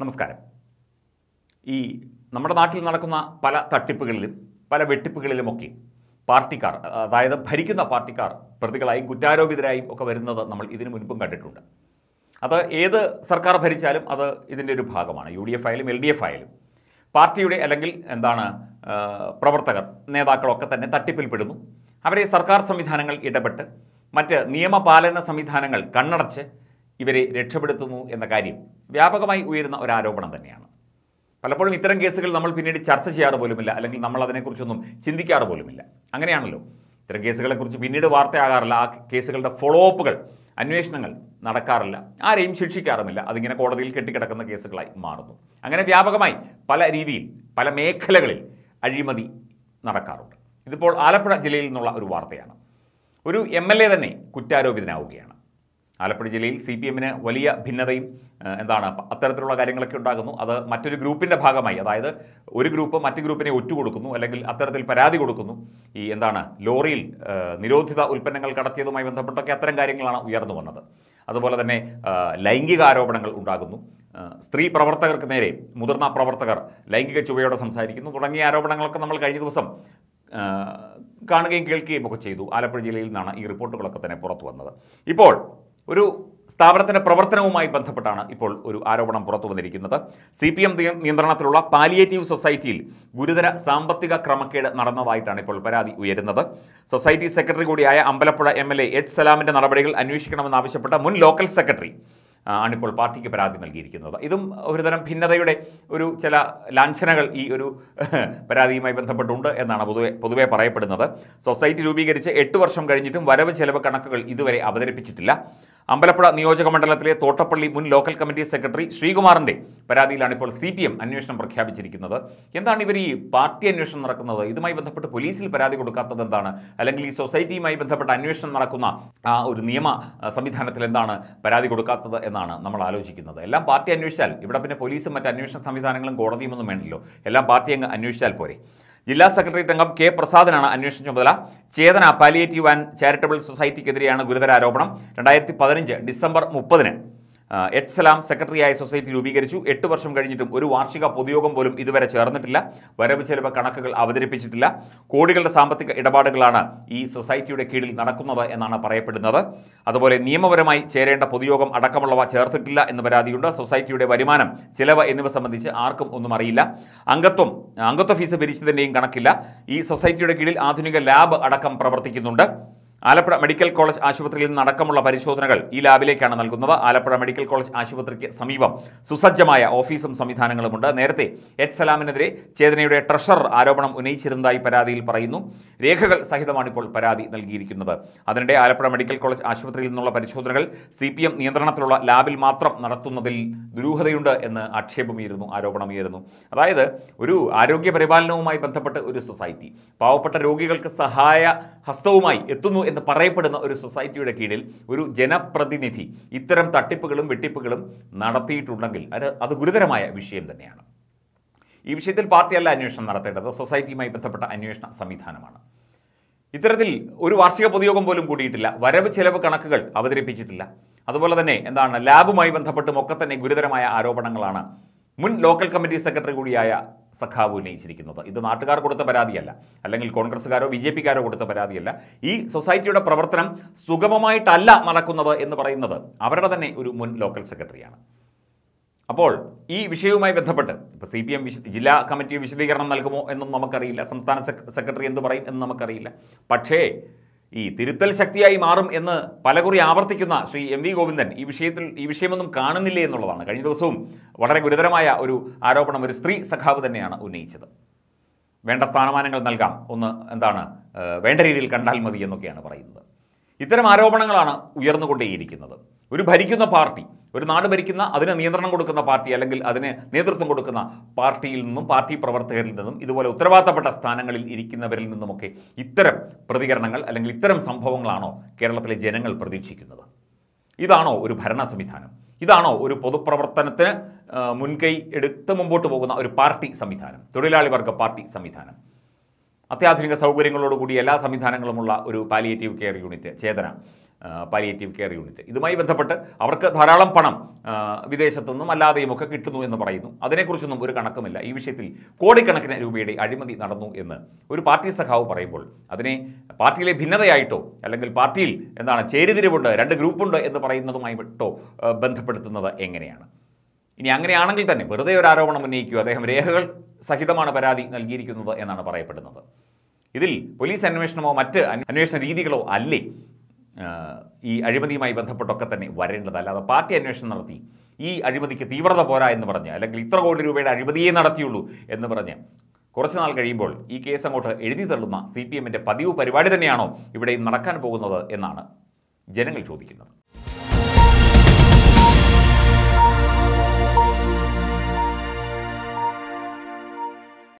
നമസ്കാരം ഈ നമ്മുടെ നാട്ടിൽ നടക്കുന്ന പല തട്ടിപ്പുകളിലും പല വെട്ടിപ്പുകളിലുമൊക്കെ പാർട്ടിക്കാർ അതായത് ഭരിക്കുന്ന പാർട്ടിക്കാർ പ്രതികളായും കുറ്റാരോപിതരായും ഒക്കെ വരുന്നത് നമ്മൾ ഇതിനു മുൻപും കണ്ടിട്ടുണ്ട് അത് ഏത് സർക്കാർ ഭരിച്ചാലും അത് ഇതിൻ്റെ ഒരു ഭാഗമാണ് യു ഡി എഫ് ആയാലും എൽ ഡി എഫ് ആയാലും പാർട്ടിയുടെ അല്ലെങ്കിൽ എന്താണ് ആ, പ്രവർത്തകർ നേതാക്കളൊക്കെ തന്നെ തട്ടിപ്പിൽപ്പെടുന്നു അവരെ സർക്കാർ സംവിധാനങ്ങൾ ഇടപെട്ട് മറ്റ് നിയമപാലന സംവിധാനങ്ങൾ കണ്ണടച്ച് ഇവരെ രക്ഷപ്പെടുത്തുന്നു എന്ന കാര്യം വ്യാപകമായി ഉയരുന്ന ഒരു ആരോപണം തന്നെയാണ് പലപ്പോഴും ഇത്തരം കേസുകൾ നമ്മൾ പിന്നീട് ചർച്ച ചെയ്യാറ് പോലുമില്ല അല്ലെങ്കിൽ നമ്മൾ അതിനെക്കുറിച്ചൊന്നും ചിന്തിക്കാറ് പോലുമില്ല അങ്ങനെയാണല്ലോ ഇത്തരം കേസുകളെക്കുറിച്ച് പിന്നീട് വാർത്തയാകാറില്ല ആ കേസുകളുടെ ഫോളോ അപ്പുകൾ അന്വേഷണങ്ങൾ നടക്കാറില്ല ആരെയും ശിക്ഷിക്കാറുമില്ല അതിങ്ങനെ കോടതിയിൽ കെട്ടിക്കിടക്കുന്ന കേസുകളായി മാറുന്നു അങ്ങനെ വ്യാപകമായി പല രീതിയിൽ പല മേഖലകളിൽ അഴിമതി നടക്കാറുണ്ട് ഇതിപ്പോൾ ആലപ്പുഴ ജില്ലയിൽ നിന്നുള്ള ഒരു വാർത്തയാണ് ഒരു എം എൽ എ തന്നെ കുറ്റാരോപിതനാവുകയാണ് ആലപ്പുഴ ജില്ലയിൽ സി പി എമ്മിന് വലിയ ഭിന്നതയും ഏഹ്, എന്താണ് പ- അത്തരത്തിലുള്ള കാര്യങ്ങളൊക്കെ ഉണ്ടാകുന്നു അത് മറ്റൊരു ഗ്രൂപ്പിൻ്റെ ഭാഗമായി അതായത് ഒരു ഗ്രൂപ്പ് മറ്റു ഗ്രൂപ്പിനെ ഒറ്റുകൊടുക്കുന്നു അല്ലെങ്കിൽ അത്തരത്തിൽ പരാതി കൊടുക്കുന്നു ഈ എന്താണ് ലോറിയിൽ ഏഹ്, നിരോധിത ഉൽപ്പന്നങ്ങൾ കടത്തിയതുമായി ബന്ധപ്പെട്ടൊക്കെ അത്തരം കാര്യങ്ങളാണ് ഉയർന്നു വന്നത് അതുപോലെ തന്നെ ഏഹ്, ലൈംഗിക ആരോപണങ്ങൾ ഉണ്ടാകുന്നു ഏഹ്, സ്ത്രീ പ്രവർത്തകർക്ക് നേരെ മുതിർന്ന പ്രവർത്തകർ ലൈംഗിക ചുവയോടെ സംസാരിക്കുന്നു തുടങ്ങിയ ആരോപണങ്ങളൊക്കെ നമ്മൾ കഴിഞ്ഞ ദിവസം ആ, കാണുകയും കേൾക്കുകയും ഒക്കെ ചെയ്തു ആലപ്പുഴ ജില്ലയിൽ നിന്നാണ് ഈ റിപ്പോർട്ടുകളൊക്കെ തന്നെ പുറത്തു വന്നത് ഇപ്പോൾ ഒരു സ്ഥാപനത്തിൻ്റെ പ്രവർത്തനവുമായി ബന്ധപ്പെട്ടാണ് ഇപ്പോൾ ഒരു ആരോപണം പുറത്തു വന്നിരിക്കുന്നത് സി പി എം നിയന്ത്രണത്തിലുള്ള പാലിയേറ്റീവ് സൊസൈറ്റിയിൽ ഗുരുതര സാമ്പത്തിക ക്രമക്കേട് നടന്നതായിട്ടാണ് ഇപ്പോൾ പരാതി ഉയരുന്നത് സൊസൈറ്റി സെക്രട്ടറി കൂടിയായ Ambalappuzha M L A H സലാമിൻ്റെ നടപടികൾ അന്വേഷിക്കണമെന്നാവശ്യപ്പെട്ട മുൻ ലോക്കൽ സെക്രട്ടറി ആ, ആണിപ്പോൾ പാർട്ടിക്ക് പരാതി നൽകിയിരിക്കുന്നത് ഇതും ഒരുതരം ഭിന്നതയുടെ ഒരു ചില ലാഞ്ചനകൾ ഈ ഒരു പരാതിയുമായി ബന്ധപ്പെട്ടുണ്ട് എന്നാണ് പൊതുവെ പൊതുവെ പറയപ്പെടുന്നത് സൊസൈറ്റി രൂപീകരിച്ച് എട്ട് വർഷം കഴിഞ്ഞിട്ടും വരവ് ചെലവ് കണക്കുകൾ ഇതുവരെ അവതരിപ്പിച്ചിട്ടില്ല അമ്പലപ്പുഴ നിയോജക മണ്ഡലത്തിലെ തോട്ടപ്പള്ളി മുൻ ലോക്കൽ കമ്മിറ്റി സെക്രട്ടറി ശ്രീകുമാറിന്റെ പരാതിയിലാണ് ഇപ്പോൾ സി പി എം അന്വേഷണം പ്രഖ്യാപിച്ചിരിക്കുന്നത് എന്താണ് ഇവർ ഈ പാർട്ടി അന്വേഷണം നടക്കുന്നത് ഇതുമായി ബന്ധപ്പെട്ട് പോലീസിൽ പരാതി കൊടുക്കാത്തത് എന്താണ് അല്ലെങ്കിൽ ഈ സൊസൈറ്റിയുമായി ബന്ധപ്പെട്ട അന്വേഷണം നടക്കുന്ന ആ ഒരു നിയമ ആ, സംവിധാനത്തിൽ എന്താണ് പരാതി കൊടുക്കാത്തത് എന്നാണ് നമ്മൾ ആലോചിക്കുന്നത് എല്ലാം പാർട്ടി അന്വേഷിച്ചാൽ ഇവിടെ പിന്നെ പോലീസും മറ്റ് അന്വേഷണ സംവിധാനങ്ങളും കോടതിയും ഒന്നും വേണ്ടല്ലോ എല്ലാം പാർട്ടി അങ്ങ് അന്വേഷിച്ചാൽ പോരെ ജില്ലാ സെക്രട്ടേറിയറ്റ് അംഗം കെ പ്രസാദനാണ് അന്വേഷണ ചുമതല ചേതന പാലിയേറ്റീവ് ആൻഡ് ചാരിറ്റബിൾ സൊസൈറ്റിക്കെതിരെയാണ് ഗുരുതര ആരോപണം രണ്ടായിരത്തി പതിനഞ്ച് ഡിസംബർ മുപ്പതിന് ആ, എച്ച് സലാം സെക്രട്ടറിയായ സൊസൈറ്റി രൂപീകരിച്ചു എട്ട് വർഷം കഴിഞ്ഞിട്ടും ഒരു വാർഷിക പൊതുയോഗം പോലും ഇതുവരെ ചേർന്നിട്ടില്ല വരവ് ചെലവ് കണക്കുകൾ അവതരിപ്പിച്ചിട്ടില്ല കോടികളുടെ സാമ്പത്തിക ഇടപാടുകളാണ് ഈ സൊസൈറ്റിയുടെ കീഴിൽ നടക്കുന്നത് എന്നാണ് പറയപ്പെടുന്നത് അതുപോലെ നിയമപരമായി ചേരേണ്ട പൊതുയോഗം അടക്കമുള്ളവ ചേർത്തിട്ടില്ല എന്ന് പരാതിയുണ്ട് സൊസൈറ്റിയുടെ വരുമാനം ചിലവ് എന്നിവ സംബന്ധിച്ച് ആർക്കും ഒന്നും അറിയില്ല അംഗത്വം അംഗത്വ ഫീസ് പിരിച്ചതിൻ്റെയും കണക്കില്ല ഈ സൊസൈറ്റിയുടെ കീഴിൽ ആധുനിക ലാബ് അടക്കം പ്രവർത്തിക്കുന്നുണ്ട് ആലപ്പുഴ മെഡിക്കൽ കോളേജ് ആശുപത്രിയിൽ നിന്ന് അടക്കമുള്ള പരിശോധനകൾ ഈ ലാബിലേക്കാണ് നൽകുന്നത് ആലപ്പുഴ മെഡിക്കൽ കോളേജ് ആശുപത്രിക്ക് സമീപം സുസജ്ജമായ ഓഫീസും സംവിധാനങ്ങളുമുണ്ട് നേരത്തെ എച്ച് സലാമിനെതിരെ ചേതനയുടെ ട്രഷറർ ആരോപണം ഉന്നയിച്ചിരുന്നതായി പരാതിയിൽ പറയുന്നു രേഖകൾ സഹിതമാണ് ഇപ്പോൾ പരാതി നൽകിയിരിക്കുന്നത് അതിനിടെ ആലപ്പുഴ മെഡിക്കൽ കോളേജ് ആശുപത്രിയിൽ നിന്നുള്ള പരിശോധനകൾ സി പി എം നിയന്ത്രണത്തിലുള്ള ലാബിൽ മാത്രം നടത്തുന്നതിൽ ദുരൂഹതയുണ്ട് എന്ന് ആക്ഷേപമുയരുന്നു ആരോപണമുയരുന്നു അതായത് ഒരു ആരോഗ്യ പരിപാലനവുമായി ബന്ധപ്പെട്ട് ഒരു സൊസൈറ്റി പാവപ്പെട്ട രോഗികൾക്ക് സഹായ ഹസ്തവുമായി എത്തുന്നു എന്ന് പറയപ്പെടുന്ന ഒരു സൊസൈറ്റിയുടെ കീഴിൽ ഒരു ജനപ്രതിനിധി ഇത്തരം തട്ടിപ്പുകളും വെട്ടിപ്പുകളും നടത്തിയിട്ടുണ്ടെങ്കിൽ അത് അത് ഗുരുതരമായ വിഷയം തന്നെയാണ് ഈ വിഷയത്തിൽ പാർട്ടിയല്ല അന്വേഷണം നടത്തേണ്ടത് സൊസൈറ്റിയുമായി ബന്ധപ്പെട്ട അന്വേഷണ സംവിധാനമാണ് ഇത്തരത്തിൽ ഒരു വാർഷിക പൊതുയോഗം പോലും കൂടിയിട്ടില്ല വരവ് ചെലവ് കണക്കുകൾ അവതരിപ്പിച്ചിട്ടില്ല അതുപോലെ തന്നെ എന്താണ് ലാബുമായി ബന്ധപ്പെട്ടും ഒക്കെ തന്നെ ഗുരുതരമായ ആരോപണങ്ങളാണ് മുൻ ലോക്കൽ കമ്മിറ്റി സെക്രട്ടറി കൂടിയായ സഖാവ് ഉന്നയിച്ചിരിക്കുന്നത് ഇത് നാട്ടുകാർ കൊടുത്ത പരാതിയല്ല അല്ലെങ്കിൽ കോൺഗ്രസ്സുകാരോ ബി ജെ പിക്കാരോ കൊടുത്ത പരാതിയല്ല ഈ സൊസൈറ്റിയുടെ പ്രവർത്തനം സുഗമമായിട്ടല്ല നടക്കുന്നത് എന്ന് പറയുന്നത് അവരുടെ തന്നെ ഒരു മുൻ ലോക്കൽ സെക്രട്ടറിയാണ് അപ്പോൾ ഈ വിഷയവുമായി ബന്ധപ്പെട്ട് ഇപ്പോൾ സി പി എം ജില്ലാ കമ്മിറ്റി വിശദീകരണം നൽകുമോ എന്നും നമുക്കറിയില്ല സംസ്ഥാന സെക്- സെക്രട്ടറി എന്ത് പറയും എന്ന് നമുക്കറിയില്ല പക്ഷേ ഈ തിരുത്തൽ ശക്തിയായി മാറും എന്ന് പലകുറി ആവർത്തിക്കുന്ന ശ്രീ എം വി ഗോവിന്ദൻ ഈ വിഷയത്തിൽ ഈ വിഷയമൊന്നും കാണുന്നില്ലേ എന്നുള്ളതാണ് കഴിഞ്ഞ ദിവസവും വളരെ ഗുരുതരമായ ഒരു ആരോപണം ഒരു സ്ത്രീ സഖാവ് തന്നെയാണ് ഉന്നയിച്ചത് വേണ്ട സ്ഥാനമാനങ്ങൾ നൽകാം ഒന്ന് എന്താണ് ഏഹ്, വേണ്ട രീതിയിൽ കണ്ടാൽ മതി എന്നൊക്കെയാണ് പറയുന്നത് ഇത്തരം ആരോപണങ്ങളാണ് ഉയർന്നുകൊണ്ടേയിരിക്കുന്നത് ഒരു ഭരിക്കുന്ന പാർട്ടി ഒരു നാട് ഭരിക്കുന്ന അതിന് നിയന്ത്രണം കൊടുക്കുന്ന പാർട്ടി അല്ലെങ്കിൽ അതിന് നേതൃത്വം കൊടുക്കുന്ന പാർട്ടിയിൽ നിന്നും പാർട്ടി പ്രവർത്തകരിൽ നിന്നും ഇതുപോലെ ഉത്തരവാദിത്തപ്പെട്ട സ്ഥാനങ്ങളിൽ ഇരിക്കുന്നവരിൽ നിന്നുമൊക്കെ ഇത്തരം പ്രതികരണങ്ങൾ അല്ലെങ്കിൽ ഇത്തരം സംഭവങ്ങളാണോ കേരളത്തിലെ ജനങ്ങൾ പ്രതീക്ഷിക്കുന്നത് ഇതാണോ ഒരു ഭരണ സംവിധാനം ഇതാണോ ഒരു പൊതുപ്രവർത്തനത്തിന് ആ, മുൻകൈ എടുത്ത് മുമ്പോട്ട് പോകുന്ന ഒരു പാർട്ടി സംവിധാനം തൊഴിലാളി വർഗ പാർട്ടി സംവിധാനം അത്യാധുനിക സൗകര്യങ്ങളോടുകൂടി എല്ലാ സംവിധാനങ്ങളുമുള്ള ഒരു palliative care unit Chetana palliative care unit ഇതുമായി ബന്ധപ്പെട്ട് അവർക്ക് ധാരാളം പണം ആ, വിദേശത്തുനിന്നും അല്ലാതെയും ഒക്കെ കിട്ടുന്നു എന്ന് പറയുന്നു അതിനെക്കുറിച്ചൊന്നും ഒരു കണക്കുമില്ല ഈ വിഷയത്തിൽ കോടിക്കണക്കിന് രൂപയുടെ അഴിമതി നടന്നു എന്ന് ഒരു പാർട്ടി സഖാവ് പറയുമ്പോൾ അതിനെ പാർട്ടിയിലെ ഭിന്നതയായിട്ടോ അല്ലെങ്കിൽ പാർട്ടിയിൽ എന്താണ് ചേരിതിരിവുണ്ട് രണ്ട് ഗ്രൂപ്പുണ്ട് എന്ന് പറയുന്നതുമായിട്ടോ ആ, ബന്ധപ്പെടുത്തുന്നത് എങ്ങനെയാണ് ഇനി അങ്ങനെയാണെങ്കിൽ തന്നെ വെറുതെ ഒരു ആരോപണം ഉന്നയിക്കുക അദ്ദേഹം രേഖകൾ സഹിതമാണ് പരാതി നൽകിയിരിക്കുന്നത് എന്നാണ് പറയപ്പെടുന്നത് ഇതിൽ പോലീസ് അന്വേഷണമോ മറ്റ് അന്വേ- അന്വേഷണ രീതികളോ അല്ലേ ആ, ഈ അഴിമതിയുമായി ബന്ധപ്പെട്ടൊക്കെ തന്നെ വരേണ്ടത് അല്ലാതെ പാർട്ടി അന്വേഷണം നടത്തി ഈ അഴിമതിക്ക് തീവ്രത പോരാ എന്ന് പറഞ്ഞ് അല്ലെങ്കിൽ ഇത്ര കോടി രൂപയുടെ അഴിമതിയെ നടത്തിയുള്ളൂ എന്ന് പറഞ്ഞ് കുറച്ച് നാൾ കഴിയുമ്പോൾ ഈ കേസ് അങ്ങോട്ട് എഴുതി തള്ളുന്ന സി പി എമ്മിൻ്റെ പതിവ് പരിപാടി തന്നെയാണോ ഇവിടെ നടക്കാൻ പോകുന്നത് എന്നാണ് ജനങ്ങൾ ചോദിക്കുന്നത്